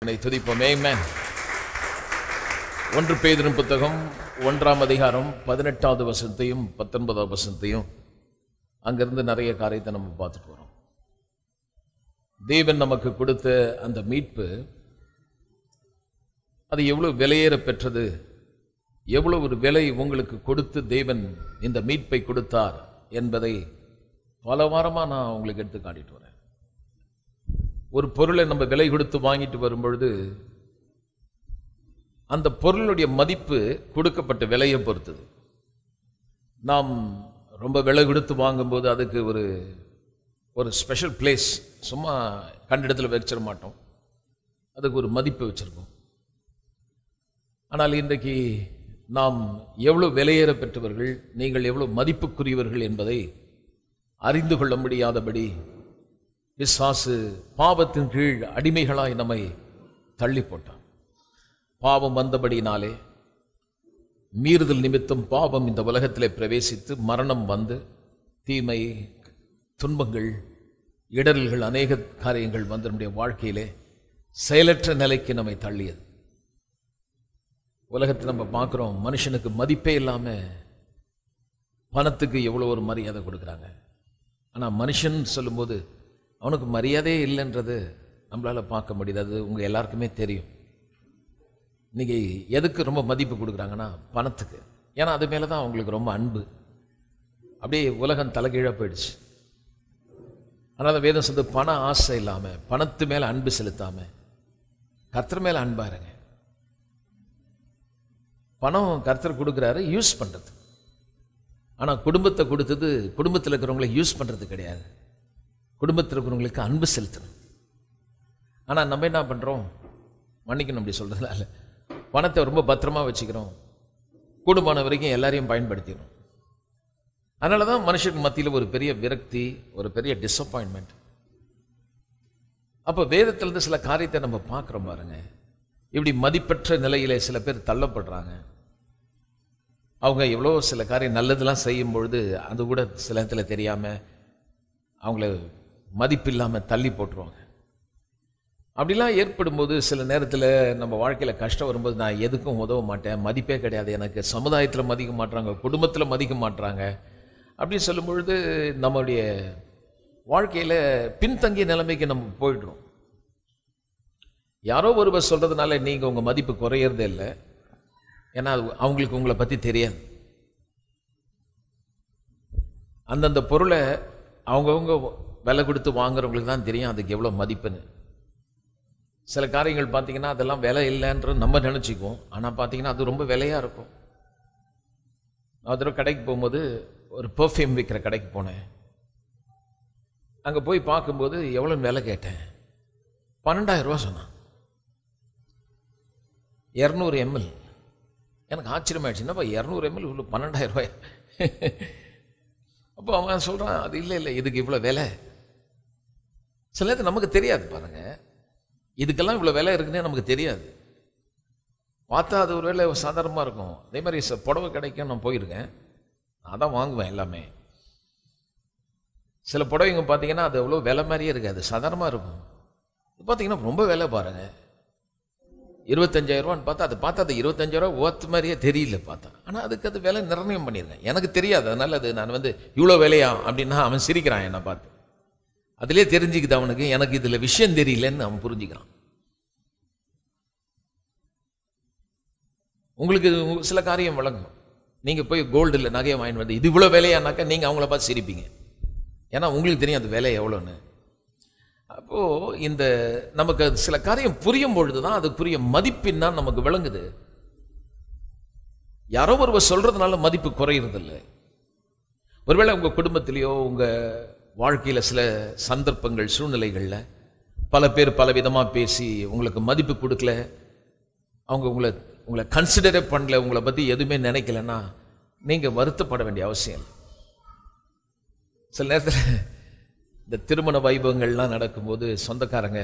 உன்னை துதிப்போம் Amen. ஒன்று பேதிரும் புத்தகம் ஒன்றாம் அதிகாரம் பதினெட்டாவது வசனத்தையும் பத்தொன்பதாவது வசனத்தையும் அங்கிருந்து நிறைய காரியத்தை நம்ம பார்த்துட்டு வரோம் தேவன் நமக்கு கொடுத்த அந்த மீட்பு அது எவ்வளவு விலையேற பெற்றது எவ்வளவு ஒரு விலை உங்களுக்கு கொடுத்து தேவன் இந்த மீட்பை கொடுத்தார் என்பதை பல வாரமா நான் உங்களுக்கு எடுத்து காட்டிட்டு வரேன் ஒரு பொருளை நம்ம விலை கொடுத்து வாங்கிட்டு வரும்பொழுது அந்த பொருளுடைய மதிப்பு கொடுக்கப்பட்ட விலையை பொறுத்தது நாம் ரொம்ப விலை கொடுத்து வாங்கும்போது அதுக்கு ஒரு ஒரு ஸ்பெஷல் பிளேஸ் சும்மா கண்ட இடத்துல வச்சிட மாட்டோம் அதுக்கு ஒரு மதிப்பு வச்சிருக்கோம் ஆனால் இன்றைக்கு நாம் எவ்வளவு விலையேற பெற்றவர்கள் நீங்கள் எவ்வளவு மதிப்புக்குரியவர்கள் என்பதை அறிந்து கொள்ள முடியாதபடி விசுவாசு பாவத்தின் கீழ் அடிமைகளாய் நம்மை தள்ளி போட்டான் பாவம் வந்தபடினாலே மீறுதல் நிமித்தம் பாவம் இந்த உலகத்திலே பிரவேசித்து மரணம் வந்து தீமை துன்பங்கள் இடரல்கள் அநேக காரியங்கள் வந்து நம்முடைய வாழ்க்கையிலே செயலற்ற நிலைக்கு நம்மை தள்ளியது உலகத்தை நம்ம பார்க்குறோம் மனுஷனுக்கு மதிப்பே இல்லாமல் பணத்துக்கு எவ்வளோ ஒரு மரியாதை கொடுக்குறாங்க ஆனால் மனுஷன் சொல்லும்போது அவனுக்கு மரியாதையே இல்லைன்றது நம்மளால் பார்க்க முடியுது அது உங்கள் எல்லாருக்குமே தெரியும் இன்னைக்கு எதுக்கு ரொம்ப மதிப்பு கொடுக்குறாங்கன்னா பணத்துக்கு ஏன்னா அது மேலே தான் அவங்களுக்கு ரொம்ப அன்பு அப்படியே உலகம் தலைகீழாக போயிடுச்சு அதனால் வேதம் சொல்றது பண ஆசை இல்லாமல் பணத்து மேலே அன்பு செலுத்தாமல் கர்த்தர் மேலே அன்பாக இருங்க பணம் கர்த்தர் கொடுக்குறாரு யூஸ் பண்ணுறது ஆனால் குடும்பத்தை கொடுத்தது குடும்பத்தில் இருக்கிறவங்களை யூஸ் பண்ணுறது கிடையாது குடும்பத்தில் இருக்கிறவங்களுக்கு அன்பு செலுத்தணும் ஆனால் நம்ம என்ன பண்ணுறோம் மன்னிக்கணும் அப்படி சொல்கிறதுனால பணத்தை ரொம்ப பத்திரமா வச்சுக்கிறோம் கூடுமான வரைக்கும் எல்லாரையும் பயன்படுத்திக்கிறோம் அதனால தான் மனுஷனுக்கு மத்தியில் ஒரு பெரிய விரக்தி ஒரு பெரிய டிசப்பாயின்மெண்ட் அப்போ வேதத்திலிருந்து சில காரியத்தை நம்ம பார்க்குறோம் பாருங்க இப்படி மதிப்பற்ற நிலையிலே சில பேர் தள்ளப்படுறாங்க அவங்க எவ்வளோ சில காரியம் நல்லதெல்லாம் செய்யும் பொழுது அது கூட சில நேரத்தில் தெரியாமல் அவங்கள மதிப்பு இல்லாமல் தள்ளி போட்டுருவாங்க அப்படிலாம் ஏற்படும்போது சில நேரத்தில் நம்ம வாழ்க்கையில் கஷ்டம் வரும்போது நான் எதுக்கும் உதவ மாட்டேன் மதிப்பே கிடையாது எனக்கு சமுதாயத்தில் மதிக்க மாட்றாங்க குடும்பத்தில் மதிக்க மாட்றாங்க அப்படின்னு சொல்லும் பொழுது நம்மளுடைய வாழ்க்கையில் பின்தங்கிய நிலைமைக்கு நம்ம போயிடுறோம் யாரோ ஒருவர் சொல்கிறதுனால நீங்கள் உங்கள் மதிப்பு குறையிறதே இல்லை ஏன்னா அது அவங்களுக்கு உங்களை பற்றி தெரியாது அந்தந்த பொருளை அவங்கவுங்க விலை கொடுத்து வாங்குறவங்களுக்கு தான் தெரியும் அதுக்கு எவ்வளோ மதிப்புன்னு சில காரியங்கள் பார்த்தீங்கன்னா அதெல்லாம் விலை இல்லைன்றது நம்ம நினச்சிக்குவோம் ஆனால் பார்த்தீங்கன்னா அது ரொம்ப விலையாக இருக்கும் நான் ஒரு தடவை கடைக்கு போகும்போது ஒரு பெர்ஃப்யூம் விற்கிற கடைக்கு போனேன் அங்கே போய் பார்க்கும்போது எவ்வளோன்னு விலை கேட்டேன் பன்னெண்டாயிரம் ரூபா சொன்னான் இரநூறு எம்எல் எனக்கு ஆச்சரியமாயிடுச்சு என்னப்பா இரநூறு எம்எல் இவ்வளோ பன்னெண்டாயிரம் ரூபாய் அப்போ அவன் சொல்கிறான் அது இல்லை இல்லை இதுக்கு இவ்வளோ விலை சில நேரத்தில் நமக்கு தெரியாது பாருங்க இதுக்கெல்லாம் இவ்வளோ விலை இருக்குன்னே நமக்கு தெரியாது பார்த்தா அது ஒரு வேலை சாதாரணமாக இருக்கும் அதே மாதிரி ச- புடவை கடைக்கும் நான் போயிருக்கேன் நான் தான் வாங்குவேன் எல்லாமே சில புடவைங்க பார்த்தீங்கன்னா அது அவ்வளோ விலை மாதிரியே இருக்காது சாதாரணமாக இருக்கும் இது பார்த்தீங்கன்னா ரொம்ப விலை பாருங்க இருபத்தஞ்சாயிரம் ரூபான்னு பார்த்தா அது பார்த்தா அது இருபத்தஞ்சாயிரம் ரூபா ஓத்து மாதிரியே தெரியல பார்த்தா ஆனால் அதுக்கு அது விலை நிர்ணயம் பண்ணியிருக்கேன் எனக்கு தெரியாது அதனால அது நான் வந்து இவ்வளோ விலையா அப்படின்னா அவன் சிரிக்கிறான் என்னை பார்த்து அதிலே தெரிஞ்சுக்குது அவனுக்கு எனக்கு இதில் விஷயம் தெரியலன்னு அவன் புரிஞ்சுக்கிறான் உங்களுக்கு இது உங்க- சில காரியம் வழங்கும் நீங்கள் போய் கோல்டில் நகையை வாங்கிட்டு வந்து இது இவ்வளோ விலையானாக்கா நீங்கள் அவங்கள பார்த்து சிரிப்பீங்க ஏன்னா உங்களுக்கு தெரியும் அது விலை எவ்வளோன்னு அப்போது இந்த நமக்கு அது சில காரியம் புரியும் பொழுது தான் அதுக்குரிய மதிப்பின் தான் நமக்கு விளங்குது யாரோ ஒருவர் சொல்றதுனால மதிப்பு குறையிறதில்ல ஒருவேளை உங்கள் குடும்பத்திலேயோ உங்கள் வாழ்க்கையில் சில சந்தர்ப்பங்கள் சூழ்நிலைகளில் பல பேர் பல விதமாக பேசி உங்களுக்கு மதிப்பு கொடுக்கல அவங்க உங்களை உங்களை கன்சிடரே பண்ணல உங்களை பற்றி எதுவுமே நினைக்கலன்னா நீங்கள் வருத்தப்பட வேண்டிய அவசியம் இல்லை சில நேரத்தில் இந்த திருமண வைபவங்கள்லாம் நடக்கும்போது சொந்தக்காரங்க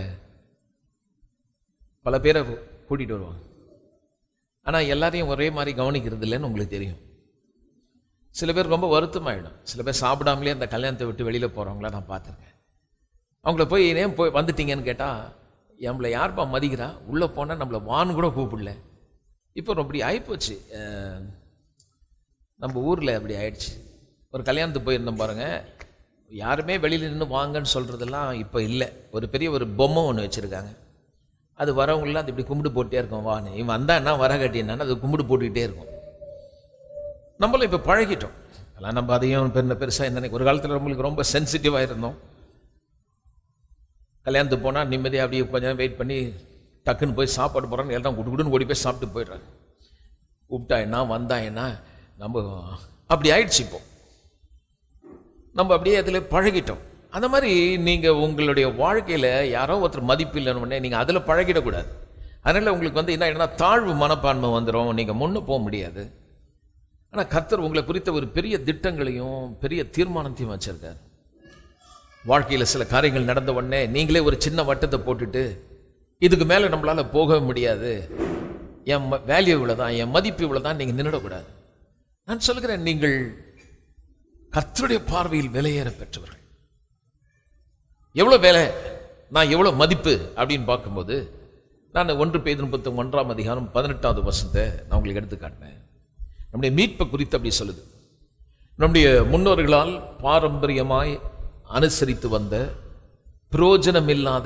பல பேரை கூட்டிகிட்டு வருவாங்க ஆனால் எல்லாரையும் ஒரே மாதிரி கவனிக்கிறது இல்லைன்னு உங்களுக்கு தெரியும் சில பேர் ரொம்ப வருத்தமாயிடும் சில பேர் சாப்பிடாமலே அந்த கல்யாணத்தை விட்டு வெளியில் போகிறவங்கள நான் பார்த்துருக்கேன் அவங்கள போய் ஏன் போய் வந்துட்டீங்கன்னு கேட்டால் நம்மளை யார்ப்பா மதிக்கிறா உள்ளே போனால் நம்மளை வான்னு கூட கூப்பிடல இப்போ அப்படி ஆகிப்போச்சு அஹ், நம்ம ஊரில் அப்படி ஆயிடுச்சு ஒரு கல்யாணத்துக்கு போயிருந்தோம் பாருங்க யாருமே வெளியில் நின்று வாங்கன்னு சொல்கிறதெல்லாம் இப்போ இல்லை ஒரு பெரிய ஒரு பொம்மை ஒன்று வச்சுருக்காங்க அது வரவங்களாம் அது இப்படி கும்பிடு போட்டே இருக்கும் வான்னு இவன் வந்தா என்ன வர கட்டினான்னு அது கும்பிடு போட்டுக்கிட்டே இருக்கும் நம்மளும் இப்போ பழகிட்டோம் அதெல்லாம் நம்ம அதையும் பெருன பெருசாக என்ன ஒரு காலத்தில் நம்மளுக்கு ரொம்ப சென்சிட்டிவாக இருந்தோம் கல்யாணத்துக்கு போனால் நிம்மதியாக அப்படியே கொஞ்ச நேரம் வெயிட் பண்ணி டக்குன்னு போய் சாப்பாடு போகிறோன்னு எல்லாம் குடு குடுன்னு ஓடி போய் சாப்பிட்டு போயிடுறாங்க கூப்பிட்டா என்ன வந்தா என்ன நம்ம அப்படி ஆயிடுச்சு இப்போ நம்ம அப்படியே அதில் பழகிட்டோம் அந்த மாதிரி நீங்கள் உங்களுடைய வாழ்க்கையில் யாரோ ஒருத்தர் மதிப்பு இல்லைன்னு நீங்கள் அதில் பழகிடக்கூடாது அதனால் உங்களுக்கு வந்து என்ன ஆயிடும்னா தாழ்வு மனப்பான்மை வந்துடும் நீங்கள் முன்னே போக முடியாது ஆனால் கர்த்தர் உங்களை குறித்த ஒரு பெரிய திட்டங்களையும் பெரிய தீர்மானத்தையும் வச்சிருக்காரு வாழ்க்கையில் சில காரியங்கள் நடந்த உடனே நீங்களே ஒரு சின்ன வட்டத்தை போட்டுட்டு இதுக்கு மேலே நம்மளால் போகவே முடியாது என் வேல்யூ இவ்வளோ தான் என் மதிப்பு இவ்வளோ தான் நீங்கள் நின்றுடக்கூடாது நான் சொல்கிறேன் நீங்கள் கர்த்தருடைய பார்வையில் விலையேற பெற்றவர்கள் எவ்வளோ வேலை நான் எவ்வளோ மதிப்பு அப்படின்னு பார்க்கும்போது நான் ஒன்று பேது முப்பத்தி ஒன்றாம் அதிகாரம் பதினெட்டாவது வருஷத்தை நான் உங்களுக்கு எடுத்து காட்டினேன் நம்முடைய மீட்பை குறித்து அப்படி சொல்லுது நம்முடைய முன்னோர்களால் பாரம்பரியமாய் அனுசரித்து வந்த பிரயோஜனமில்லாத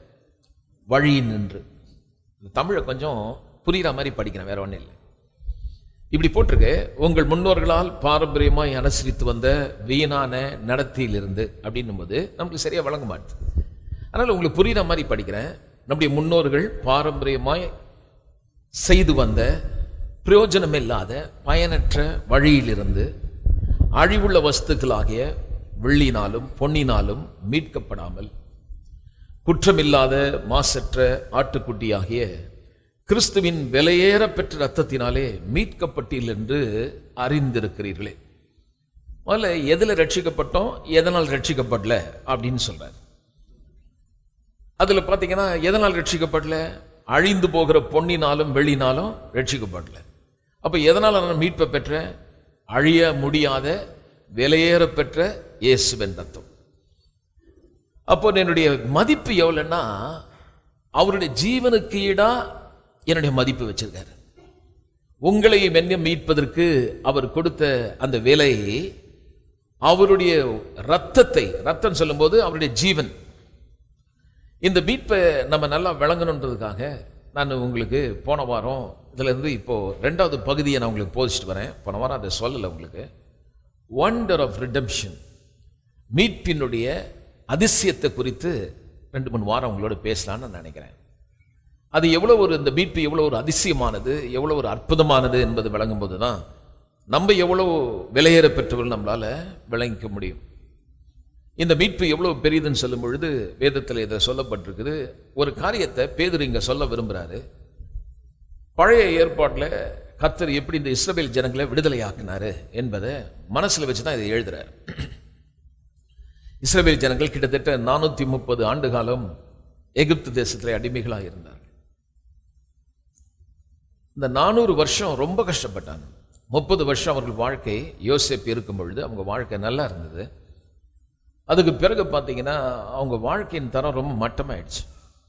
வழி நின்று இந்த தமிழை கொஞ்சம் புரிகிற மாதிரி படிக்கிறேன் வேற ஒன்றும் இல்லை இப்படி போட்டிருக்கு உங்கள் முன்னோர்களால் பாரம்பரியமாய் அனுசரித்து வந்த வீணான நடத்தையிலிருந்து அப்படின்னும் போது நமக்கு சரியா வழங்க மாட்டுது அதனால் உங்களுக்கு புரிகிற மாதிரி படிக்கிறேன் நம்முடைய முன்னோர்கள் பாரம்பரியமாய் செய்து வந்த பிரயோஜனமில்லாத பயனற்ற வழியிலிருந்து அழிவுள்ள வஸ்துக்களாகிய வெள்ளினாலும் பொன்னினாலும் மீட்கப்படாமல் குற்றமில்லாத மாசற்ற ஆட்டுக்குட்டியாகிய கிறிஸ்துவின் விலையேற பெற்ற ரத்தத்தினாலே மீட்கப்பட்டீர்கள் என்று அறிந்திருக்கிறீர்களே முதல்ல எதுல ரட்சிக்கப்பட்டோம் எதனால் ரட்சிக்கப்படல அப்படின்னு சொல்றார் அதுல பாத்தீங்கன்னா எதனால் ரட்சிக்கப்படல அழிந்து போகிற பொன்னினாலும் வெள்ளினாலும் ரட்சிக்கப்படல அப்ப எதனால் நான் மீட்பை பெற்ற அழிய முடியாத விலையேற பெற்ற இயேசுவின் ரத்தம் அப்போ என்னுடைய மதிப்பு எவ்வளவுன்னா அவருடைய ஜீவனுக்கு ஈடா என்னுடைய மதிப்பு வச்சிருக்காரு உங்களை மென்ன மீட்பதற்கு அவர் கொடுத்த அந்த விலை அவருடைய ரத்தத்தை ரத்தம் சொல்லும்போது அவருடைய ஜீவன் இந்த மீட்பை நம்ம நல்லா விளங்கணுன்றதுக்காக நான் உங்களுக்கு போன வாரம் இதுல இருந்து இப்போ ரெண்டாவது பகுதியை நான் உங்களுக்கு போதிச்சுட்டு வரேன் போன வாரம் அதை சொல்லலை உங்களுக்கு ஒண்டர் ஆஃப் ரிடம்ஷன் மீட்பினுடைய அதிசயத்தை குறித்து ரெண்டு மூணு வாரம் உங்களோட பேசலாம்னு நான் நினைக்கிறேன் அது எவ்வளோ ஒரு இந்த மீட்பு எவ்வளோ ஒரு அதிசயமானது எவ்வளோ ஒரு அற்புதமானது என்பது விளங்கும் போது தான் நம்ம எவ்வளோ விலையேற பெற்றவர்கள் நம்மளால விளங்கிக்க முடியும் இந்த மீட்பு எவ்வளவு பெரியதுன்னு சொல்லும் பொழுது வேதத்தில் இதை சொல்லப்பட்டிருக்குது ஒரு காரியத்தை பேதர் இங்க சொல்ல விரும்புறாரு பழைய ஏற்பாட்டில் கர்த்தர் எப்படி இந்த இஸ்ரவேல் ஜனங்களை விடுதலையாக்குனாரு என்பதை மனசுல வச்சு தான் இதை எழுதுறாரு இஸ்ரவேல் ஜனங்கள் கிட்டத்தட்ட நானூத்தி முப்பது ஆண்டு காலம் எகிப்து தேசத்தில் அடிமைகளாக இருந்தார் இந்த நானூறு வருஷம் ரொம்ப கஷ்டப்பட்டாங்க முப்பது வருஷம் அவர்கள் வாழ்க்கை யோசேப்பு இருக்கும் பொழுது அவங்க வாழ்க்கை நல்லா இருந்தது அதுக்கு பிறகு பார்த்தீங்கன்னா அவங்க வாழ்க்கையின் தரம் ரொம்ப மட்டமாயிடுச்சு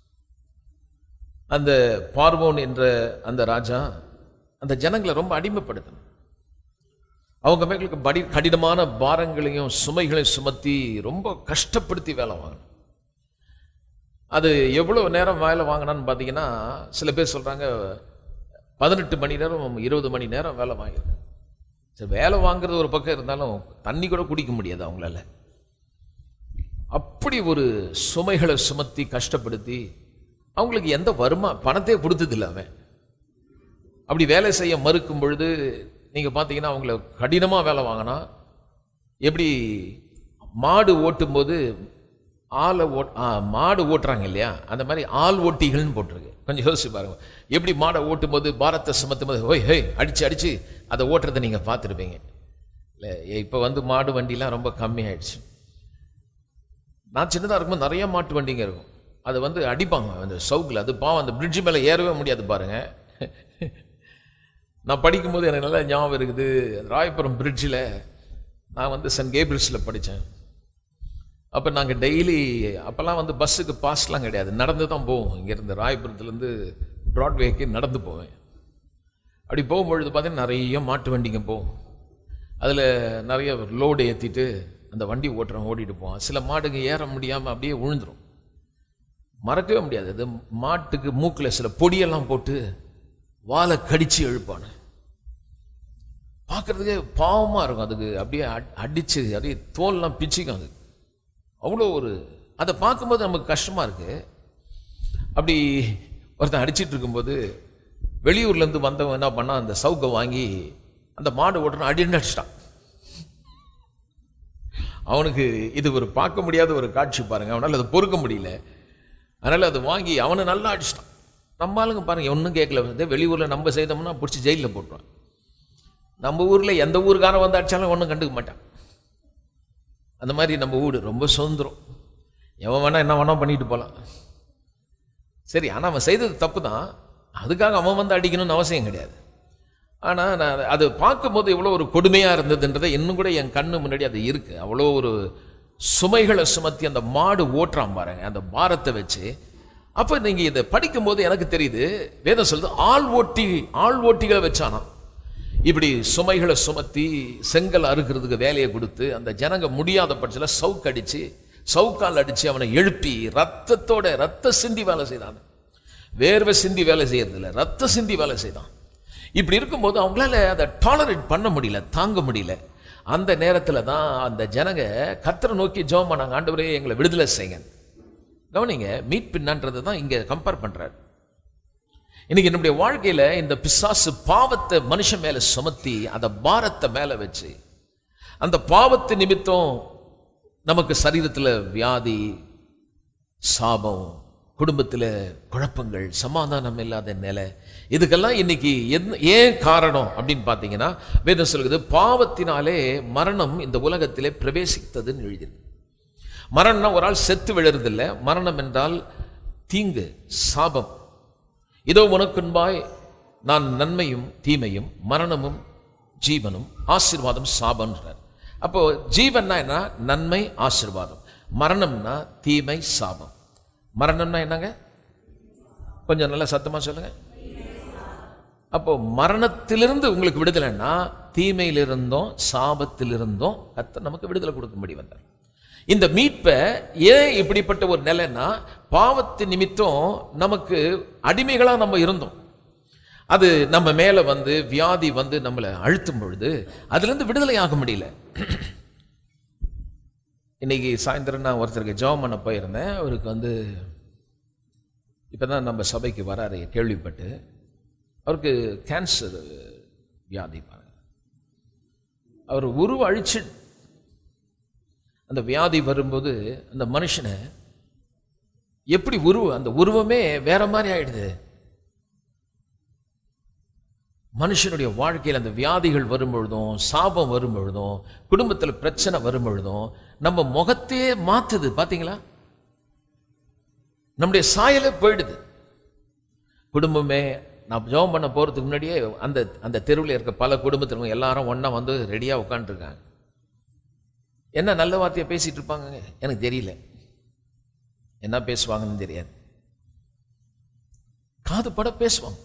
அந்த பார்வோன் என்ற அந்த ராஜா அந்த ஜனங்களை ரொம்ப அடிமைப்படுத்தணும் அவங்க மேங்களுக்கு படி கடினமான பாரங்களையும் சுமைகளையும் சுமத்தி ரொம்ப கஷ்டப்படுத்தி வேலை வாங்கணும் அது எவ்வளவு நேரம் வேலை வாங்கினான்னு பார்த்தீங்கன்னா சில பேர் சொல்றாங்க பதினெட்டு மணி நேரம் இருபது மணி நேரம் வேலை வாங்கியிருக்கேன் சரி வேலை வாங்குறது ஒரு பக்கம் இருந்தாலும் தண்ணி கூட குடிக்க முடியாது அவங்களால அப்படி ஒரு சுமைகளை சுமத்தி கஷ்டப்படுத்தி அவங்களுக்கு எந்த வருமா பணத்தையே கொடுத்ததில்ல அவன் அப்படி வேலை செய்ய மறுக்கும் பொழுது நீங்கள் பார்த்தீங்கன்னா அவங்கள கடினமாக வேலை வாங்கினா எப்படி மாடு ஓட்டும்போது ஆளை ஓட் ஆ, மாடு ஓட்டுறாங்க இல்லையா அந்த மாதிரி ஆள் ஓட்டிகள்னு போட்டிருக்கு கொஞ்சம் யோசிச்சு பாருங்க எப்படி மாடை ஓட்டும்போது பாரத்தை சுமத்தும் போது ஹோய் ஹோய் அடிச்சு அடிச்சு அதை ஓட்டுறதை நீங்கள் பார்த்துருப்பீங்க இல்லை இப்போ வந்து மாடு வண்டிலாம் ரொம்ப கம்மியாயிடுச்சு நான் சின்னதாக இருக்கும்போது நிறைய மாட்டு வண்டிங்க இருக்கும் அதை வந்து அடிப்பாங்க அந்த சவுக்கில் அது பாவம் அந்த பிரிட்ஜ் மேலே ஏறவே முடியாது பாருங்க நான் படிக்கும்போது எனக்கு நல்லா ஞாபகம் இருக்குது ராயபுரம் பிரிட்ஜில் நான் வந்து சென்ட் கேபிள்ஸில் படித்தேன் அப்போ நாங்கள் டெய்லி அப்போல்லாம் வந்து பஸ்ஸுக்கு பாஸ்லாம் கிடையாது நடந்து தான் போவோம் இங்கேருந்து ராயபுரத்துலேருந்து ப்ராட்வேக்கு நடந்து போவேன் அப்படி போகும்பொழுது பார்த்தீங்கன்னா நிறைய மாட்டு வண்டிங்க போகும் அதில் நிறைய லோடு ஏற்றிட்டு அந்த வண்டி ஓட்டுறவன் ஓடிட்டு போவான் சில மாடுங்க ஏற முடியாமல் அப்படியே விழுந்துரும் மறக்கவே முடியாது அது மாட்டுக்கு மூக்கில் சில பொடியெல்லாம் போட்டு வாலை கடிச்சு எழுப்பானு பார்க்கறதுக்கே பாவமாக இருக்கும் அதுக்கு அப்படியே அட்- அடிச்சு அப்படியே தோல்லாம் பிச்சுக்கும் அது அவ்வளோ ஒரு அதை பார்க்கும்போது நமக்கு கஷ்டமாக இருக்கு அப்படி ஒருத்தன் அடிச்சிட்டு இருக்கும்போது வெளியூர்லேருந்து வந்தவன் என்ன பண்ணான் அந்த சவுக்கை வாங்கி அந்த மாடு ஓட்டுறான் அடின்னு அடிச்சிட்டான் அவனுக்கு இது ஒரு பார்க்க முடியாத ஒரு காட்சி பாருங்க அவனால் அதை பொறுக்க முடியல அதனால் அதை வாங்கி அவனை நல்லா அடிச்சிட்டான் நம்ம ஆளுங்க பாருங்க ஒன்றும் கேட்கல இதே வெளியூரில் நம்ம செய்தோம்னா பிடிச்சி ஜெயிலில் போட்டுருவான் நம்ம ஊரில் எந்த ஊருக்காரன் வந்து அடிச்சாலும் ஒன்றும் கண்டுக்க மாட்டான் அந்த மாதிரி நம்ம வீடு ரொம்ப சுதந்திரம் எவன் வேணா என்ன வேணா பண்ணிட்டு போகலாம் சரி ஆனால் அவன் செய்தது தப்பு தான் அதுக்காக அவன் வந்து அடிக்கணும்னு அவசியம் கிடையாது ஆனால் நான் அது பார்க்கும்போது எவ்வளோ ஒரு கொடுமையாக இருந்ததுன்றதை இன்னும் கூட என் கண்ணு முன்னாடி அது இருக்கு அவ்வளோ ஒரு சுமைகளை சுமத்தி அந்த மாடு ஓட்டுறான் பாருங்க அந்த பாரத்தை வச்சு அப்போ நீங்கள் இதை படிக்கும்போது எனக்கு தெரியுது வேதம் சொல்லுது ஆள் ஓட்டி ஆள் ஓட்டிகளை வச்சானா இப்படி சுமைகளை சுமத்தி செங்கல் அறுக்கிறதுக்கு வேலையை கொடுத்து அந்த ஜனங்க முடியாத பட்சத்தில் சவுக்கு அடிச்சு சவுக்கால் அடிச்சு அவனை எழுப்பி ரத்தத்தோட ரத்த சிந்தி வேலை செய்தான் வேர்வை சிந்தி வேலை செய்யறதில்ல ரத்த சிந்தி வேலை செய்தான் இப்படி இருக்கும்போது அவங்களால அதை டாலரேட் பண்ண முடியல தாங்க முடியல அந்த நேரத்தில் தான் அந்த ஜனங்க கத்தரை நோக்கி ஜெபம் பண்ணாங்க ஆண்டவரே எங்களை விடுதலை செய்யுங்க கவனிங்க மீட் பின்னன்றது தான் இங்கே கம்பேர் பண்றாரு இன்னைக்கு என்னுடைய வாழ்க்கையில இந்த பிசாசு பாவத்தை மனுஷன் மேல சுமத்தி அந்த பாரத்தை மேல வச்சு அந்த பாவத்து நிமித்தம் நமக்கு சரீரத்துல வியாதி சாபம் குடும்பத்துல குழப்பங்கள் சமாதானம் இல்லாத நிலை இதுக்கெல்லாம் இன்னைக்கு என்ன- ஏன் காரணம் அப்படின்னு பார்த்தீங்கன்னா வேதம் சொல்லுது பாவத்தினாலே மரணம் இந்த உலகத்திலே பிரவேசித்ததுன்னு எழுதியிருக்கு மரணம்னா ஒரு ஆள் செத்து விழுறதில்ல மரணம் என்றால் தீங்கு சாபம் இதோ உனக்குன்பாய் நான் நன்மையும் தீமையும் மரணமும் ஜீவனும் ஆசீர்வாதம் சாபம்ன்றார் அப்போ ஜீவன்னா என்ன நன்மை ஆசீர்வாதம் மரணம்னா தீமை சாபம் மரணம்னா என்னங்க கொஞ்சம் நல்லா சத்தமா சொல்லுங்க அப்போ மரணத்திலிருந்து உங்களுக்கு விடுதலைன்னா தீமையிலிருந்தும் சாபத்திலிருந்தும் கர்த்தர் நமக்கு விடுதலை கொடுக்கும்படி வந்தார் இந்த மீட்பை ஏன் இப்படிப்பட்ட ஒரு நிலைன்னா பாவத்து நிமித்தம் நமக்கு அடிமைகளா நம்ம இருந்தோம் அது நம்ம மேல வந்து வியாதி வந்து நம்மளை அழுத்தும் பொழுது அதிலிருந்து விடுதலை ஆக முடியல இன்னைக்கு சாயந்தரம் நான் ஒருத்தருக்கு ஜெபம் பண்ண போயிருந்தேன் அவருக்கு வந்து இப்பதான் நம்ம சபைக்கு வராரு கேள்விப்பட்டு அவருக்கு கேன்சர் வியாதி பாருங்க அவர் உருவ அழிச்சு அந்த வியாதி வரும்போது அந்த மனுஷனை எப்படி உருவம் அந்த உருவமே வேற மாதிரி ஆயிடுது மனுஷனுடைய வாழ்க்கையில் அந்த வியாதிகள் வரும் பொழுதும் சாபம் வரும் பொழுதும் குடும்பத்தில் பிரச்சனை வரும் பொழுதும் நம்ம முகத்தையே மாத்துது பாத்தீங்களா நம்முடைய சாயலே போயிடுது குடும்பமே நான் ஜெபம் பண்ண போறதுக்கு முன்னாடியே அந்த அந்த தெருவில் இருக்க பல குடும்பத்தினவங்க எல்லாரும் ஒண்ணா வந்து ரெடியா உட்காந்துருக்காங்க என்ன நல்ல வார்த்தையை பேசிட்டு இருப்பாங்க எனக்கு தெரியல என்ன பேசுவாங்கன்னு தெரியாது காது பட பேசுவாங்க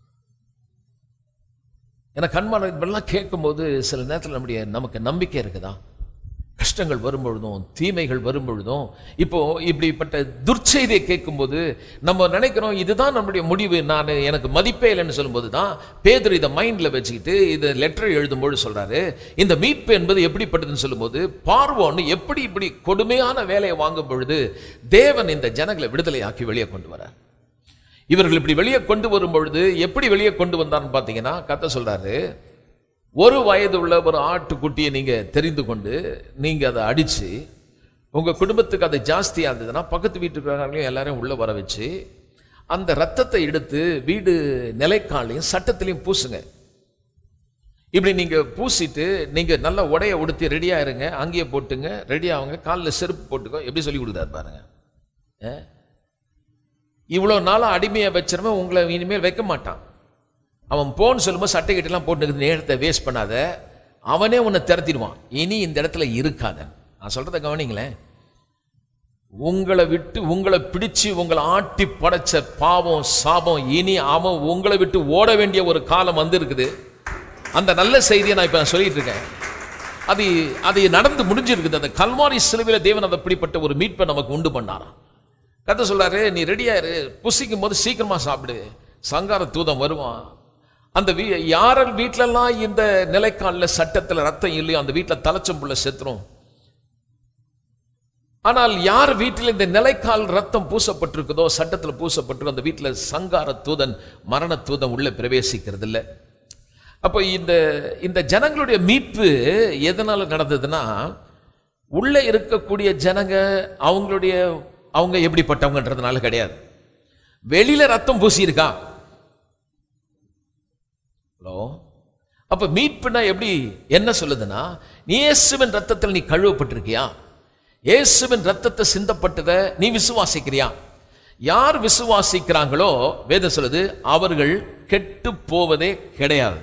ஏன்னா கண்மான இப்படிலாம் கேட்கும்போது சில நேரத்தில் நம்முடைய நமக்கு நம்பிக்கை இருக்குதா கஷ்டங்கள் வரும் பொழுதும் தீமைகள் வரும் பொழுதும் இப்போ இப்படிப்பட்ட துர்ச்செய்தியை கேட்கும்போது நம்ம நினைக்கிறோம் இதுதான் நம்முடைய முடிவு நான் எனக்கு மதிப்பே இல்லைன்னு சொல்லும்போது தான் பேதர் இதை மைண்டில் வச்சுக்கிட்டு இதை லெட்டர் எழுதும்போது சொல்றாரு இந்த மீட்பு என்பது எப்படிப்பட்டதுன்னு சொல்லும்போது பார்வோன்னு எப்படி இப்படி கொடுமையான வேலையை வாங்கும் பொழுது தேவன் இந்த ஜனங்களை விடுதலையாக்கி வெளியே கொண்டு வரார் இவர்கள் இப்படி வெளியே கொண்டு வரும் பொழுது எப்படி வெளியே கொண்டு வந்தார்னு பார்த்தீங்கன்னா கத்த சொல்றாரு ஒரு வயது உள்ள ஒரு ஆட்டுக்குட்டியை நீங்க தெரிந்து கொண்டு நீங்க அதை அடிச்சு உங்க குடும்பத்துக்கு அது ஜாஸ்தியா இருந்ததுன்னா பக்கத்து வீட்டுக்காரங்களையும் எல்லாரையும் உள்ள வர வச்சு அந்த ரத்தத்தை எடுத்து வீடு நிலைக்காலையும் சட்டத்திலையும் பூசுங்க இப்படி நீங்க பூசிட்டு நீங்க நல்ல உடைய உடுத்தி ரெடியா இருங்க அங்கேயே போட்டுங்க ரெடி ஆகுங்க காலில் செருப்பு போட்டுக்கோ எப்படி சொல்லி கொடுக்குறாரு பாருங்க ஆ? இவ்வளோ நாளாக அடிமையை வச்சிருவன் உங்களை இனிமேல் வைக்க மாட்டான் அவன் போன்னு சொல்லும்போது சட்டை கிட்டலாம் போட்டு நேரத்தை வேஸ்ட் பண்ணாத அவனே உன்னை திறத்திடுவான் இனி இந்த இடத்துல இருக்காத நான் சொல்றதை கவனிங்களேன் உங்களை விட்டு உங்களை பிடிச்சு உங்களை ஆட்டி படைச்ச பாவம் சாபம் இனி அவன் உங்களை விட்டு ஓட வேண்டிய ஒரு காலம் வந்திருக்குது அந்த நல்ல செய்தியை நான் இப்ப நான் சொல்லிட்டு இருக்கேன் அது அது நடந்து முடிஞ்சிருக்குது அந்த கல்வாரி சிலுவையில தேவன் அதை அப்படிப்பட்ட ஒரு மீட்பை நமக்கு உண்டு பண்ணாராம் கதை சொல்றாரு நீ ரெடியாரு புசிக்கும் போது சீக்கிரமா சாப்பிடு சங்கார தூதம் வருவான் அந்த வீ யார் வீட்டிலலாம் இந்த நிலைக்காலில் சட்டத்தில் ரத்தம் இல்லையோ அந்த வீட்டில் தலைச்சம்புள்ள செத்துரும் ஆனால் யார் வீட்டில் இந்த நிலைக்கால் ரத்தம் பூசப்பட்டிருக்குதோ சட்டத்தில் பூசப்பட்டிருக்கோ அந்த வீட்டில் சங்கார தூதன் மரண தூதன் உள்ள பிரவேசிக்கிறது இல்லை அப்போ இந்த இந்த ஜனங்களுடைய மீட்பு எதனால நடந்ததுன்னா உள்ள இருக்கக்கூடிய ஜனங்க அவங்களுடைய அவங்க எப்படிப்பட்டவங்கன்றதுனால கிடையாது வெளியில ரத்தம் பூசி இருக்கா ஹலோ அப்ப மீட்புனா எப்படி என்ன சொல்லுதுன்னா இயேசுவின் ரத்தத்தில் நீ கழுவப்பட்டிருக்கியா இயேசுவின் ரத்தத்தை சிந்தப்பட்டதை நீ விசுவாசிக்கிறியா யார் விசுவாசிக்கிறாங்களோ வேதம் சொல்லுது அவர்கள் கெட்டு போவதே கிடையாது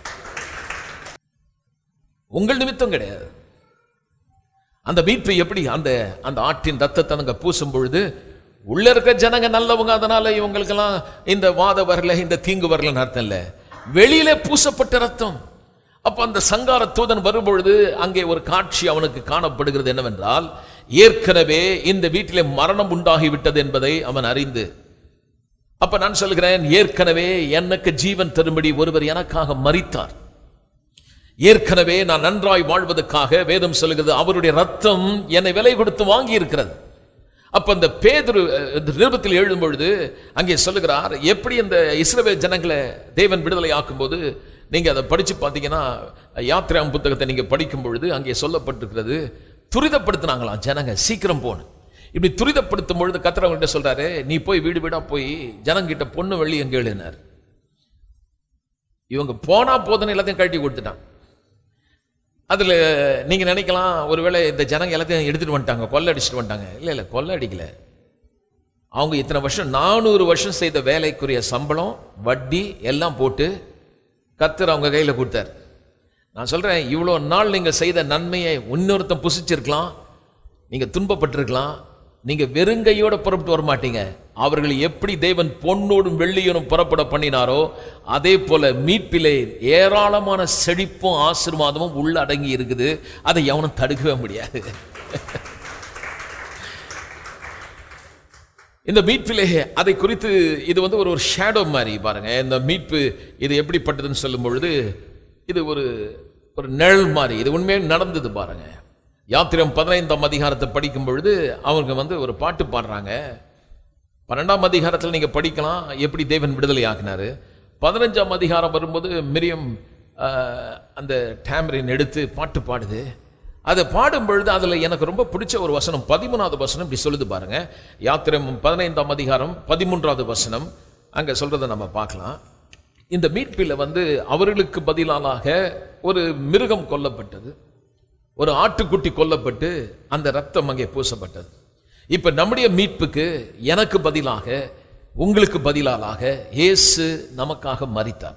உங்கள் நிமித்தம் கிடையாது அந்த மீட்பு எப்படி அந்த அந்த ஆட்டின் ரத்தத்தை அங்க பூசும் பொழுது உள்ள இருக்க ஜனங்க நல்லவங்க அதனால இவங்களுக்கெல்லாம் இந்த வாத வரல இந்த தீங்கு வரலன்னு அர்த்தம் இல்ல வெளியில பூசப்பட்ட ரத்தம் அப்ப அந்த சங்கார தூதன் வரும்பொழுது அங்கே ஒரு காட்சி அவனுக்கு காணப்படுகிறது என்னவென்றால் ஏற்கனவே இந்த வீட்டிலே மரணம் உண்டாகிவிட்டது என்பதை அவன் அறிந்து அப்ப நான் சொல்கிறேன் ஏற்கனவே எனக்கு ஜீவன் தரும்படி ஒருவர் எனக்காக மரித்தார் ஏற்கனவே நான் நன்றாய் வாழ்வதற்காக வேதம் சொல்லுகிறது அவருடைய ரத்தம் என்னை விலை கொடுத்து வாங்கி இருக்கிறது அப்ப அந்த பேதுரு இந்த நிருபத்தில் எழுதும் பொழுது அங்கே சொல்லுகிறார் எப்படி இந்த இஸ்ரவேல் ஜனங்களை தேவன் விடுதலை ஆக்கும்போது நீங்க அதை படிச்சு பார்த்தீங்கன்னா யாத்திராம் புத்தகத்தை நீங்க படிக்கும் பொழுது அங்கே சொல்லப்பட்டிருக்கிறது துரிதப்படுத்தினாங்களாம் ஜனங்க சீக்கிரம் போன இப்படி துரிதப்படுத்தும் பொழுது கத்திரவங்கிட்ட சொல்றாரு நீ போய் வீடு வீடா போய் ஜனங்கிட்ட பொண்ணு வெள்ளி எங்க எழுதினார் இவங்க போனா போதுன்னு எல்லாத்தையும் கழட்டி கொடுத்துட்டான் அதுல நீங்க நினைக்கலாம் ஒருவேளை இந்த ஜனங்க எல்லாத்தையும் எடுத்துட்டு வந்துட்டாங்க கொள்ளை அடிச்சுட்டு வந்துட்டாங்க இல்ல இல்ல கொள்ளை அடிக்கல அவங்க இத்தனை வருஷம் நானூறு வருஷம் செய்த வேலைக்குரிய சம்பளம் வட்டி எல்லாம் போட்டு கத்தர் அவங்க கையில கொடுத்தார் நான் சொல்றேன் இவ்வளோ நாள் நீங்க செய்த நன்மையை இன்னொருத்தன் புசிச்சிருக்கலாம் நீங்க துன்பப்பட்டிருக்கலாம் நீங்க வெறுங்கையோட புறப்பட்டு வர மாட்டீங்க அவர்கள் எப்படி தேவன் பொன்னோடும் வெள்ளியோடும் புறப்பட பண்ணினாரோ அதே போல மீட்பிலே ஏராளமான செழிப்பும் ஆசீர்வாதமும் உள்ள அடங்கி இருக்குது அதை எவனும் தடுக்கவே முடியாது இந்த மீட்பிலே அதை குறித்து இது வந்து ஒரு ஒரு ஷேடோ மாதிரி பாருங்க இந்த மீட்பு இது எப்படிப்பட்டதுன்னு சொல்லும் பொழுது இது ஒரு ஒரு நிழல் மாதிரி இது உண்மையாக நடந்தது பாருங்க யாத்திரம் பதினைந்தாம் அதிகாரத்தை படிக்கும் பொழுது அவங்க வந்து ஒரு பாட்டு பாடுறாங்க பன்னெண்டாம் அதிகாரத்தில் நீங்க படிக்கலாம் எப்படி தேவன் விடுதலை ஆக்கினாரு பதினஞ்சாம் அதிகாரம் வரும்போது மிரியம் ஆஹ், அந்த டேமரின் எடுத்து பாட்டு பாடுது அதை பாடும் பொழுது அதுல எனக்கு ரொம்ப பிடிச்ச ஒரு வசனம் பதிமூணாவது வசனம் இப்படி சொல்லுது பாருங்க யாத்திரம் பதினைந்தாம் அதிகாரம் பதிமூன்றாவது வசனம் அங்க சொல்றதை நம்ம பார்க்கலாம் இந்த மீட்பில் வந்து அவர்களுக்கு பதிலாக ஒரு மிருகம் கொல்லப்பட்டது ஒரு ஆட்டுக்குட்டி கொல்லப்பட்டு அந்த ரத்தம் அங்கே பூசப்பட்டது இப்ப நம்முடைய மீட்புக்கு எனக்கு பதிலாக உங்களுக்கு பதிலாக இயேசு நமக்காக மரித்தார்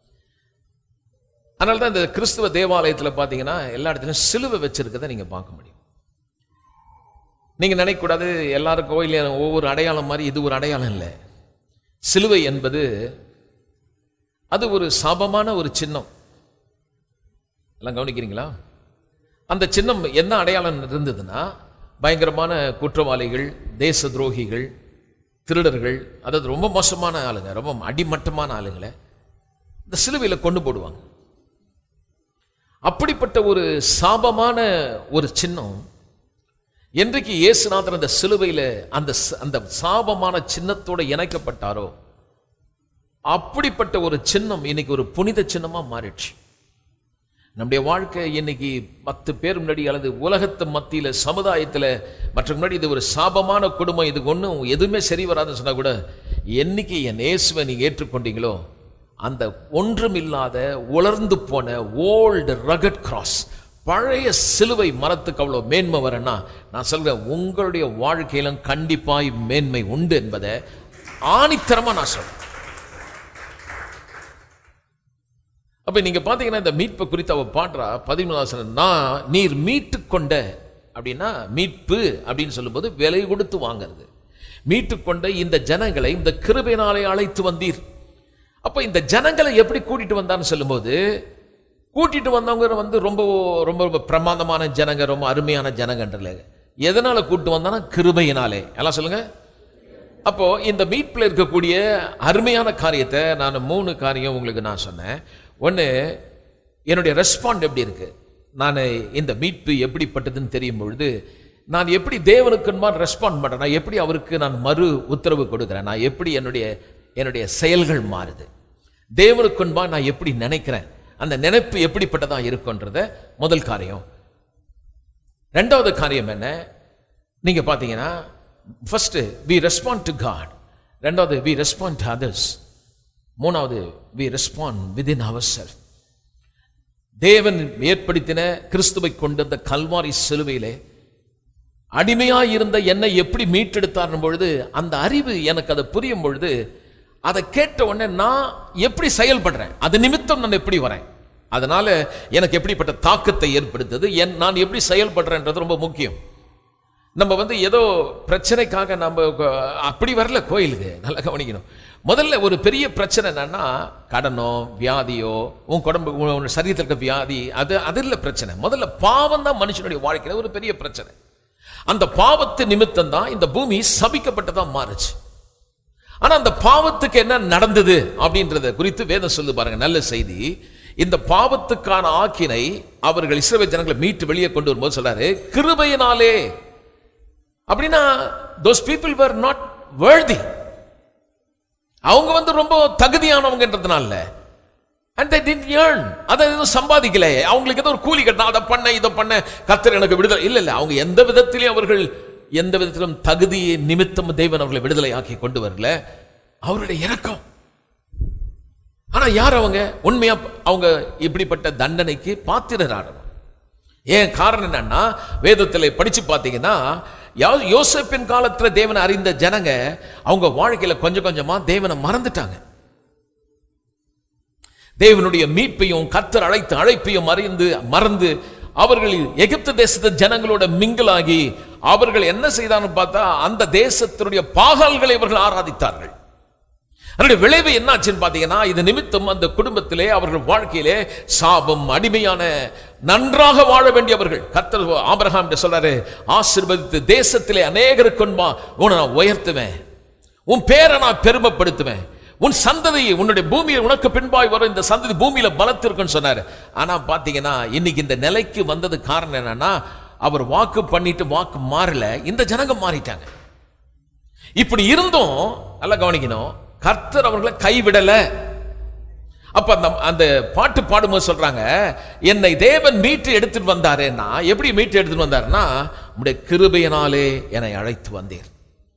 அதனால தான் இந்த கிறிஸ்துவ தேவாலயத்துல பார்த்தீங்கன்னா எல்லா இடத்துலையும் சிலுவை வச்சிருக்கதை நீங்க பார்க்க முடியும் நீங்க நினைக்கக்கூடாது எல்லாரும் கோயிலையும் ஒவ்வொரு அடையாளம் மாதிரி இது ஒரு அடையாளம் இல்லை சிலுவை என்பது அது ஒரு சாபமான ஒரு சின்னம் எல்லாம் கவனிக்கிறீங்களா அந்த சின்னம் என்ன அடையாளம் இருந்ததுன்னா பயங்கரமான குற்றவாளிகள் தேச துரோகிகள் திருடர்கள் அதாவது ரொம்ப மோசமான ஆளுங்க ரொம்ப அடிமட்டமான ஆளுங்களை இந்த சிலுவையில் கொண்டு போடுவாங்க அப்படிப்பட்ட ஒரு சாபமான ஒரு சின்னம் என்றைக்கு இயேசுநாதர் அந்த சிலுவையில அந்த ச- அந்த சாபமான சின்னத்தோட இணைக்கப்பட்டாரோ அப்படிப்பட்ட ஒரு சின்னம் இன்னைக்கு ஒரு புனித சின்னமா மாறிடுச்சு நம்முடைய வாழ்க்கை இன்னைக்கு பத்து பேர் முன்னாடி அல்லது உலகத்து மத்தியில சமுதாயத்துல மற்ற முன்னாடி இது ஒரு சாபமான குடும்பம் இதுக்கு ஒன்றும் எதுவுமே சரி வராதுன்னு சொன்னா கூட என்னைக்கு என் இயேசுவை நீங்க ஏற்றுக்கொண்டீங்களோ அந்த ஒன்றுமில்லாத உலர்ந்து போன ஓல்டு ரகட் கிராஸ் பழைய சிலுவை மரத்துக்கு அவ்வளோ மேன்மை வரேன்னா நான் சொல்றேன் உங்களுடைய வாழ்க்கையிலும் கண்டிப்பாய் மேன்மை உண்டு என்பதை ஆணித்தரமா நான் சொல்றேன் அப்ப நீங்க பாத்தீங்கன்னா இந்த மீட்பை குறித்து அவ பாடுறா பதிமூணாவது நான் நீர் மீட்டு கொண்ட அப்படின்னா மீட்பு அப்படின்னு சொல்லும்போது விலை கொடுத்து வாங்குறது மீட்டு கொண்ட இந்த ஜனங்களை இந்த கிருபையினாலே அழைத்து வந்தீர் அப்போ இந்த ஜனங்களை எப்படி கூட்டிட்டு வந்தான்னு சொல்லும்போது கூட்டிட்டு வந்தவங்க வந்து ரொம்ப ரொம்ப ரொம்ப பிரமாதமான ஜனங்க ரொம்ப அருமையான ஜனங்கன்றல எதனால கூட்டு வந்தானா கிருபையினாலே எல்லாம் சொல்லுங்க அப்போ இந்த மீட்பில் இருக்கக்கூடிய அருமையான காரியத்தை நான் மூணு காரியம் உங்களுக்கு நான் சொன்னேன் ஒன்று என்னுடைய ரெஸ்பாண்ட் எப்படி இருக்கு நான் இந்த மீட்பு எப்படிப்பட்டதுன்னு தெரியும் பொழுது நான் எப்படி தேவனுக்கு ரெஸ்பாண்ட் பண்றேன் நான் எப்படி அவருக்கு நான் மறு உத்தரவு கொடுக்குறேன் நான் எப்படி என்னுடைய என்னுடைய செயல்கள் மாறுது தேவனுக்குன்பா நான் எப்படி நினைக்கிறேன் அந்த நினைப்பு எப்படிப்பட்டதா இருக்குன்றத முதல் காரியம் ரெண்டாவது காரியம் என்ன நீங்க பாத்தீங்கன்னா first we respond to God ரெண்டாவது வி ரெஸ்பாண்ட் டு அதர்ஸ் மூணாவது we respond within our self தேவன் ஏற்படுத்தின கிறிஸ்துவை கொண்டு அந்த கல்வாரி சிலுவையிலே அடிமையாய் இருந்த என்னை எப்படி மீட்டெடுத்தார் பொழுது அந்த அறிவு எனக்கு அதை புரியும் பொழுது அதை கேட்ட உடனே நான் எப்படி செயல்படுறேன் அது நிமித்தம் நான் எப்படி வரேன் அதனால எனக்கு எப்படிப்பட்ட தாக்கத்தை ஏற்படுத்தது என் நான் எப்படி செயல்படுறேன்றது ரொம்ப முக்கியம் நம்ம வந்து ஏதோ பிரச்சனைக்காக நம்ம கொ- அப்படி வரல கோயிலுக்கு நல்லா கவனிக்கணும் முதல்ல ஒரு பெரிய பிரச்சனை என்னன்னா கடனோ வியாதியோ உன் குடம்பு உன் சரீரத்தில் இருக்க வியாதி அது அது இல்லை பிரச்சனை முதல்ல பாவம் தான் மனுஷனுடைய வாழ்க்கையில ஒரு பெரிய பிரச்சனை அந்த பாவத்து நிமித்தம் தான் இந்த பூமி சபிக்கப்பட்டதா மாறுச்சு ஆனா அந்த பாவத்துக்கு என்ன நடந்தது அப்படின்றத குறித்து வேதம் சொல்லு பாருங்க நல்ல செய்தி இந்த பாவத்துக்கான ஆக்கினை அவர்கள் இஸ்ரவேல் ஜனங்களை மீட்டு வெளியே கொண்டு வரும்போது சொல்றாரு கிருபையினாலே அப்படின்னா those people were not worthy அவங்க வந்து ரொம்ப தகுதியானவங்கன்றதுனால அண்ட் they didn't earn அதை எதுவும் சம்பாதிக்கல அவங்களுக்கு ஏதோ ஒரு கூலி கட்டணும் அதை பண்ண இதை பண்ண கத்தர் எனக்கு விடுதலை இல்ல இல்ல அவங்க எந்த விதத்திலையும் அவர்கள் எந்த விதத்திலும் தகுதியை நிமித்தம் தேவன் அவர்களை விடுதலை ஆக்கி கொண்டு வரல அவருடைய இரக்கம் ஆனா யார் அவங்க உண்மையா அவங்க இப்படிப்பட்ட தண்டனைக்கு பாத்திரரானவங்க ஏன் காரணம் என்னன்னா வேதத்தில் படிச்சு பார்த்தீங்கன்னா யோ- யோசேப்பின் காலத்துல தேவனை அறிந்த ஜனங்க அவங்க வாழ்க்கையில கொஞ்சம் கொஞ்சமா தேவனை மறந்துட்டாங்க தேவனுடைய மீட்பையும் கத்தர் அழைத்த அழைப்பையும் அறிந்து மறந்து அவர்கள் எகிப்து தேசத்து ஜனங்களோட மிங்கிளாகி அவர்கள் என்ன செய்தான்னு பார்த்தா அந்த தேசத்தினுடைய பாகால்களை இவர்கள் ஆராதித்தார்கள் அதனுடைய விளைவு என்னாச்சுன்னு பார்த்தீங்கன்னா இது நிமித்தம் அந்த குடும்பத்திலே அவர்கள் வாழ்க்கையிலே சாபம் அடிமையான நன்றாக வாழ வேண்டியவர்கள் கர்த்தர் ஆபிரகாம் சொல்றாரு ஆசீர்வதித்து தேசத்திலே அநேகருக்கு கொன்பா உன்னை நான் உயர்த்துவேன் உன் பேரை நான் பெருமைப்படுத்துவேன் உன் சந்ததி உன்னுடைய பூமியில் உனக்கு பின்பாய் வரும் இந்த சந்ததி பூமியில பலத்திருக்குன்னு சொன்னாரு ஆனா பாத்தீங்கன்னா இன்னைக்கு இந்த நிலைக்கு வந்தது காரணம் என்னன்னா அவர் வாக்கு பண்ணிட்டு வாக்கு மாறல இந்த ஜனங்க மாறிட்டாங்க இப்படி இருந்தும் நல்லா கவனிக்கணும் கர்த்தர் அவர்களை கைவிடல அப்ப அந்த அந்த பாட்டு பாடும்போது சொல்றாங்க என்னை தேவன் மீட்டு எடுத்துட்டு வந்தாரேன்னா எப்படி மீட்டு எடுத்துட்டு வந்தாருன்னா உம்முடைய கிருபையினாலே என்னை அழைத்து வந்தீர்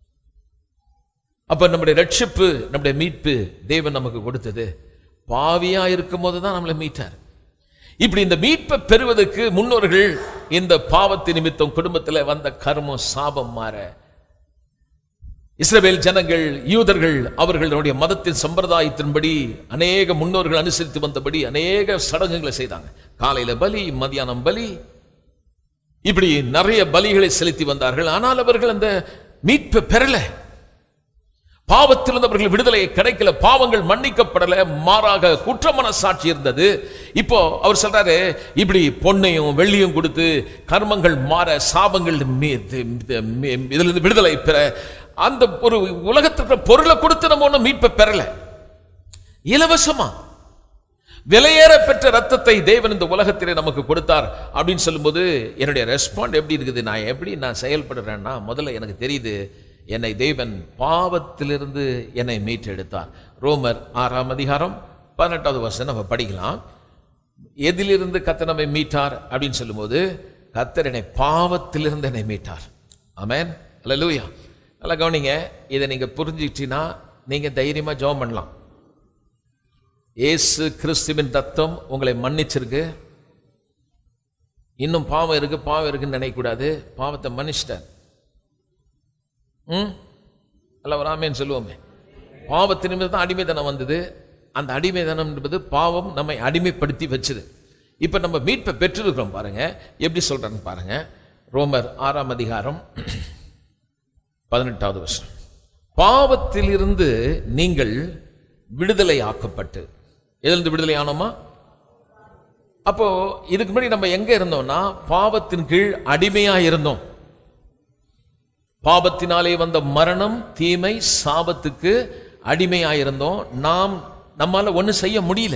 அப்ப நம்முடைய ரட்சிப்பு நம்முடைய மீட்பு தேவன் நமக்கு கொடுத்தது பாவியா இருக்கும் போது தான் நம்மளை மீட்டார் இப்படி இந்த மீட்பை பெறுவதற்கு முன்னோர்கள் இந்த பாவத்து நிமித்தம் குடும்பத்தில் வந்த கர்மம் சாபம் மாற இஸ்ரவேல் ஜனங்கள் யூதர்கள் அவர்களுடைய மதத்தின் சம்பிரதாயத்தின்படி அநேக முன்னோர்கள் அனுசரித்து வந்தபடி அநேக சடங்குகளை செய்தாங்க காலையில பலி மதியானம் பலி இப்படி நிறைய பலிகளை செலுத்தி வந்தார்கள் ஆனால் அவர்கள் அந்த மீட்பை பெறல பாவத்திலிருந்து அவர்கள் விடுதலை கிடைக்கல பாவங்கள் மன்னிக்கப்படல மாறாக குற்றமன சாட்சி இருந்தது இப்போ அவர் சொல்றாரு இப்படி பொன்னையும் வெள்ளியும் கொடுத்து கர்மங்கள் மாற சாபங்கள் மீ- தி- மீ- இதிலிருந்து விடுதலை பெற அந்த ஒரு உலகத்திற்கு பொருளை கொடுத்து நம்ம ஒன்றும் மீட்பை பெறல இலவசமா விலையேற பெற்ற ரத்தத்தை தேவன் இந்த உலகத்திலே நமக்கு கொடுத்தார் அப்படின்னு சொல்லும்போது என்னுடைய ரெஸ்பாண்ட் எப்படி இருக்குது நான் எப்படி நான் செயல்படுறேன்னா முதல்ல எனக்கு தெரியுது என்னை தேவன் பாவத்திலிருந்து என்னை மீட்டெடுத்தார் ரோமர் ஆறாம் அதிகாரம் பதினெட்டாவது வருஷம் நம்ம படிக்கலாம் எதிலிருந்து கத்தர் நம்மை மீட்டார் அப்படின்னு சொல்லும்போது கத்தர் என்னை பாவத்திலிருந்து என்னை மீட்டார் ஆமென் அல்லேலூயா நல்லா கவனிங்க இதை நீங்க புரிஞ்சுக்கிட்டீங்கன்னா நீங்க தைரியமா ஜெபம் பண்ணலாம் இயேசு கிறிஸ்துவின் ரத்தம் உங்களை மன்னிச்சிருக்கு இன்னும் பாவம் இருக்கு பாவம் இருக்குன்னு நினைக்கக்கூடாது பாவத்தை மன்னிச்சிட்டார் ம் அல்ல ஒரு ஆமேன்னு சொல்லுவோமே பாவத்தின் நிமித்தம் தான் அடிமைத்தனம் வந்தது அந்த அடிமைத்தனம் என்பது பாவம் நம்மை அடிமைப்படுத்தி வச்சுது இப்போ நம்ம மீட்பை பெற்றிருக்கிறோம் பாருங்க எப்படி சொல்றேன்னு பாருங்க ரோமர் ஆறாம் அதிகாரம் பதினெட்டாவது வருஷம் பாவத்திலிருந்து நீங்கள் விடுதலை ஆக்கப்பட்டு எதிலிருந்து விடுதலை ஆனோமா அப்போ இதுக்கு முன்னாடி நம்ம எங்க இருந்தோம்னா பாவத்தின் கீழ் அடிமையா இருந்தோம் பாவத்தினாலே வந்த மரணம் தீமை சாபத்துக்கு அடிமையா இருந்தோம் நாம் நம்மால ஒண்ணும் செய்ய முடியல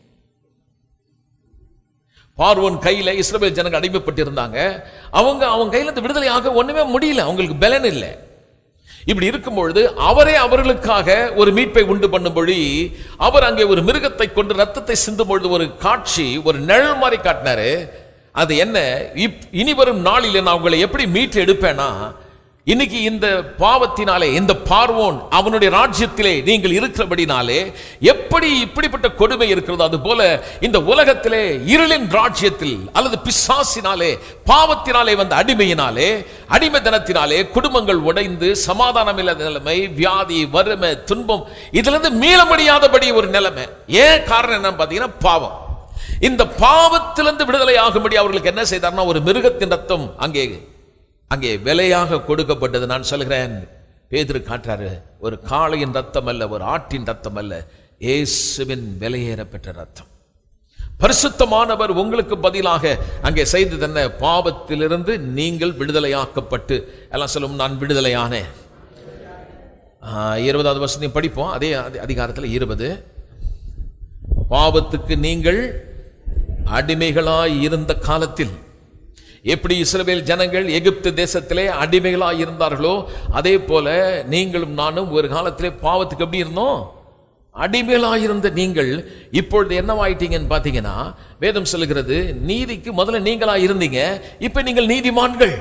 பார்வோன் கையில இஸ்ரவேல் ஜனங்க அடிமைப்பட்டிருந்தாங்க அவங்க அவங்க கையில இருந்து விடுதலை ஆக ஒண்ணுமே முடியல அவங்களுக்கு பலன் இல்லை இப்படி இருக்கும் பொழுது அவரே அவர்களுக்காக ஒரு மீட்பை உண்டு பண்ணும்படி அவர் அங்கே ஒரு மிருகத்தை கொண்டு ரத்தத்தை சிந்தும் பொழுது ஒரு காட்சி ஒரு நிழல் மாதிரி காட்டினாரு அது என்ன இப்- இனி வரும் நாளில் நான் உங்களை எப்படி மீட்டு எடுப்பேனா இன்னைக்கு இந்த பாவத்தினாலே இந்த பார்வோன் அவனுடைய ராஜ்யத்திலே நீங்கள் இருக்கிறபடினாலே எப்படி இப்படிப்பட்ட கொடுமை இருக்கிறதோ அது போல இந்த உலகத்திலே இருளின் ராஜ்யத்தில் அல்லது பிசாசினாலே பாவத்தினாலே வந்த அடிமையினாலே அடிமைத்தனத்தினாலே குடும்பங்கள் உடைந்து சமாதானம் இல்லாத நிலைமை வியாதி வறுமை துன்பம் இதுல இருந்து மீள முடியாதபடி ஒரு நிலைமை ஏன் காரணம் என்ன பார்த்தீங்கன்னா பாவம் இந்த பாவத்திலிருந்து விடுதலை ஆகும்படி அவர்களுக்கு என்ன செய்தார்னா ஒரு மிருகத்தின் ரத்தம் அங்கே அங்கே விலையாக கொடுக்கப்பட்டது நான் சொல்கிறேன் பேதுரு காட்டுறாரு ஒரு காளையின் ரத்தம் அல்ல ஒரு ஆட்டின் ரத்தம் அல்ல இயேசுவின் விலையேறப்பெற்ற ரத்தம் பரிசுத்தமானவர் உங்களுக்கு பதிலாக அங்கே செய்தது என்ன பாவத்திலிருந்து நீங்கள் விடுதலையாக்கப்பட்டு எல்லாம் சொல்லும் நான் விடுதலையானேன் ஆ, இருபதாவது வருஷத்தையும் படிப்போம் அதே அதி- அதிகாரத்தில் இருபது பாவத்துக்கு நீங்கள் அடிமைகளாய் இருந்த காலத்தில் எப்படி இஸ்ரவேல் ஜனங்கள் எகிப்து தேசத்திலே அடிமைகளாய் இருந்தார்களோ அதே போல நீங்களும் நானும் ஒரு காலத்திலே பாவத்துக்கு எப்படி இருந்தோம் அடிமைகளாய் இருந்த நீங்கள் இப்பொழுது என்னவாயிட்டீங்கன்னு பார்த்தீங்கன்னா வேதம் சொல்லுகிறது நீதிக்கு முதல்ல நீங்களா இருந்தீங்க இப்ப நீங்கள் நீதிமான்கள்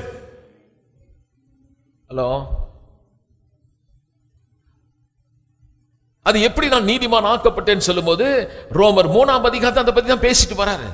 ஹலோ அது எப்படி நான் நீதிமான் ஆக்கப்பட்டேன்னு சொல்லும்போது ரோமர் மூணாம் அதிகாரத்தை அதை பத்தி தான் பேசிட்டு வராரு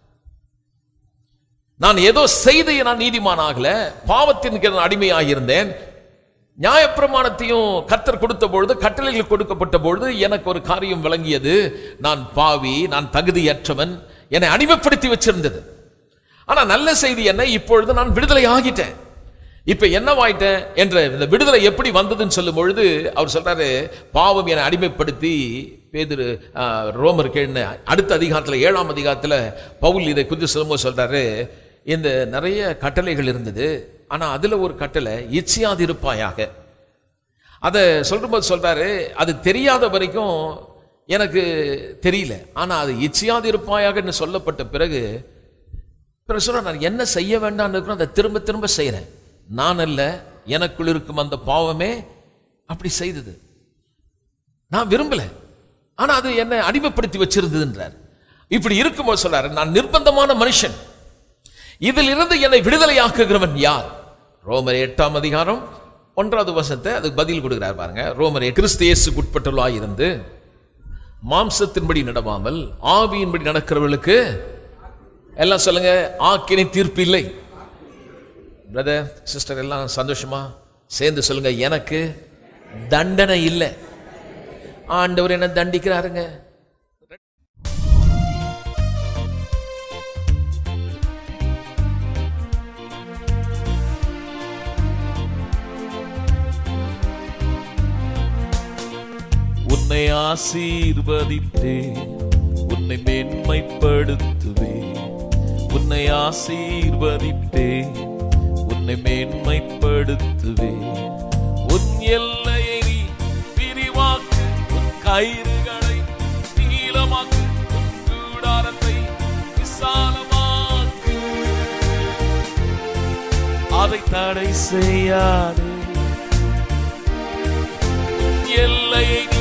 நான் ஏதோ செய்து நான் நீதிமான் ஆகல பாவத்தின் கீழ் நான் அடிமையாக இருந்தேன் நியாயப்பிரமாணத்தையும் கர்த்தர் கொடுத்த பொழுது கட்டளைகள் கொடுக்கப்பட்ட பொழுது எனக்கு ஒரு காரியம் விளங்கியது நான் பாவி நான் தகுதியற்றவன் என்னை அடிமைப்படுத்தி வச்சிருந்தது ஆனா நல்ல செய்தி என்ன இப்பொழுது நான் விடுதலை ஆகிட்டேன் இப்ப என்னவாயிட்டேன் என்ற இந்த விடுதலை எப்படி வந்ததுன்னு சொல்லும் பொழுது அவர் சொல்றாரு பாவம் என்னை அடிமைப்படுத்தி பேதுரு ஆ, ரோமர் கேள்ன அடுத்த அதிகாரத்துல ஏழாம் அதிகாரத்துல பவுல் இதை குறித்து சொல்லும்போது சொல்றாரு இந்த நிறைய கட்டளைகள் இருந்தது ஆனா அதுல ஒரு கட்டளை இச்சையாதிருப்பாயாக அதை சொல்லும்போது சொல்றாரு அது தெரியாத வரைக்கும் எனக்கு தெரியல ஆனா அது இச்சையாதிருப்பாயாகன்னு சொல்லப்பட்ட பிறகு பிறகு சொல்ற நான் என்ன செய்ய வேண்டாம்னு இருக்கிறோம் அதை திரும்ப திரும்ப செய்கிறேன் நான் அல்ல எனக்குள் இருக்கும் அந்த பாவமே அப்படி செய்தது நான் விரும்பல ஆனா அது என்னை அடிமைப்படுத்தி வச்சிருந்ததுன்றார் இப்படி இருக்கும்போது சொல்றாரு நான் நிர்பந்தமான மனுஷன் இதில் இருந்து என்னை விடுதலையாக்குகிறவன் யார் ரோமர் எட்டாம் அதிகாரம் ஒன்றாவது வசனத்தை அதுக்கு பதில் கொடுக்கிறார் பாருங்க ரோமர் கிறிஸ்து இயேசுக்கு உட்பட்டுள்ளாய் இருந்து மாம்சத்தின்படி நடவாமல் ஆவியின்படி நடக்கிறவர்களுக்கு எல்லாம் சொல்லுங்க ஆக்கினை தீர்ப்பு இல்லை பிரதர் சிஸ்டர் எல்லாம் சந்தோஷமா சேர்ந்து சொல்லுங்க எனக்கு தண்டனை இல்லை ஆண்டவர் என்ன தண்டிக்கிறாருங்க உன்னை ஆசீர்வதித்தே உன்னை மேன்மைப்படுத்துவே உன்னை ஆசீர்வதித்தே உன்னை மேன்மைப்படுத்துவே உன் எல்லையை நீ விரிவாக்கு உன் கயிறுகளை நீளமாக்கு உன் கூடாரத்தை விசாலமாக்கு அதை தடை செய்யாதே எல்லையை